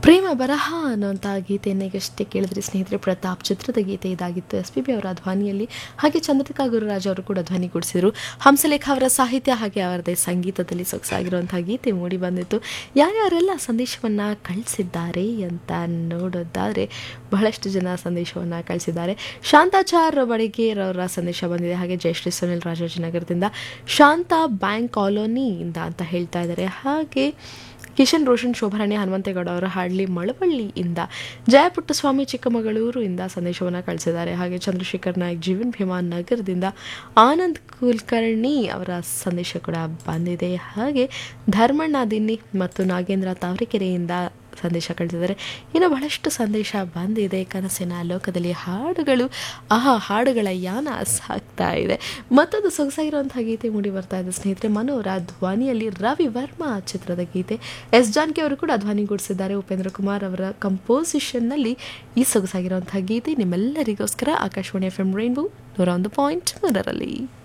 ಪ್ರೇಮ ಬರಹ ಅನ್ನುವಂಥ ಗೀತೆಯನ್ನು ಈಗಷ್ಟೇ ಕೇಳಿದ್ರಿ ಸ್ನೇಹಿತರೆ ಪ್ರತಾಪ್ ಚಿತ್ರದ ಗೀತೆ ಇದಾಗಿತ್ತು ಎಸ್ ಪಿ ಬಿ ಅವರ ಧ್ವನಿಯಲ್ಲಿ ಹಾಗೆ ಚಂದ್ರಿಕಾ ಗುರುರಾಜ್ ಅವರು ಕೂಡ ಧ್ವನಿಗೂಡಿಸಿದರು ಹಂಸಲೇಖ ಅವರ ಸಾಹಿತ್ಯ ಹಾಗೆ ಅವರದೇ ಸಂಗೀತದಲ್ಲಿ ಸೊಗಸಾಗಿರುವಂಥ ಗೀತೆ ಮೂಡಿ ಬಂದಿತ್ತು ಯಾರ್ಯಾರೆಲ್ಲ ಸಂದೇಶವನ್ನು ಕಳಿಸಿದ್ದಾರೆ ಅಂತ ನೋಡೋದಾದರೆ ಬಹಳಷ್ಟು ಜನ ಸಂದೇಶವನ್ನು ಕಳಿಸಿದ್ದಾರೆ ಶಾಂತಾಚಾರ್ ಬಡಿಗೇರ್ ಅವರ ಸಂದೇಶ ಬಂದಿದೆ ಹಾಗೆ ಜಯಶ್ರೀ ಸುನಿಲ್ ರಾಜಾಜಿನಗರದಿಂದ ಶಾಂತ ಬ್ಯಾಂಕ್ ಕಾಲೋನಿಯಿಂದ ಅಂತ ಹೇಳ್ತಾ ಇದ್ದಾರೆ ಹಾಗೆ ಕಿಶನ್ ರೋಷನ್ ಶೋಭಾರಾಣಿ ಹನುಮಂತೇಗೌಡ ಅವರ ಹಾಡ್ಲಿ ಮಳವಳ್ಳಿಯಿಂದ ಜಯಪುಟ್ಟಸ್ವಾಮಿ ಚಿಕ್ಕಮಗಳೂರು ಇಂದ ಸಂದೇಶವನ್ನು ಕಳಿಸಿದ್ದಾರೆ ಹಾಗೆ ಚಂದ್ರಶೇಖರ್ ನಾಯ್ಕ್ ಜೀವನ್ ಭೀಮಾ ನಗರದಿಂದ ಆನಂದ್ ಕುಲಕರ್ಣಿ ಅವರ ಸಂದೇಶ ಕೂಡ ಬಂದಿದೆ ಹಾಗೆ ಧರ್ಮಣ್ಣ ದಿನ್ನಿ ಮತ್ತು ನಾಗೇಂದ್ರ ತಾವರೆಕೆರೆಯಿಂದ ಸಂದೇಶ ಕಳಿಸಿದ್ದಾರೆ ಇನ್ನು ಬಹಳಷ್ಟು ಸಂದೇಶ ಬಂದಿದೆ ಕನಸಿನ ಲೋಕದಲ್ಲಿ ಹಾಡುಗಳು ಆ ಹಾಡುಗಳ ಯಾನ ಸಾಗ್ತಾ ಇದೆ ಮತ್ತೊಂದು ಸೊಗಸಾಗಿರುವಂತಹ ಗೀತೆ ಮೂಡಿ ಬರ್ತಾ ಇದೆ ಸ್ನೇಹಿತರೆ ಮನೋರ ಧ್ವನಿಯಲ್ಲಿ ರವಿ ವರ್ಮಾ ಚಿತ್ರದ ಗೀತೆ ಎಸ್ ಜಾನ್ಕಿ ಅವರು ಕೂಡ ಧ್ವನಿಗೂಡಿಸಿದ್ದಾರೆ ಉಪೇಂದ್ರ ಕುಮಾರ್ ಅವರ ಕಂಪೋಸಿಷನ್ನಲ್ಲಿ ಈ ಸೊಗಸಾಗಿರುವಂತಹ ಗೀತೆ ನಿಮ್ಮೆಲ್ಲರಿಗೋಸ್ಕರ ಆಕಾಶವಾಣಿ ಎಫ್ ಎಂ ರೈನ್ಬೋ ನೂರ ಒಂದು ಪಾಯಿಂಟ್ ಮೂರರಲ್ಲಿ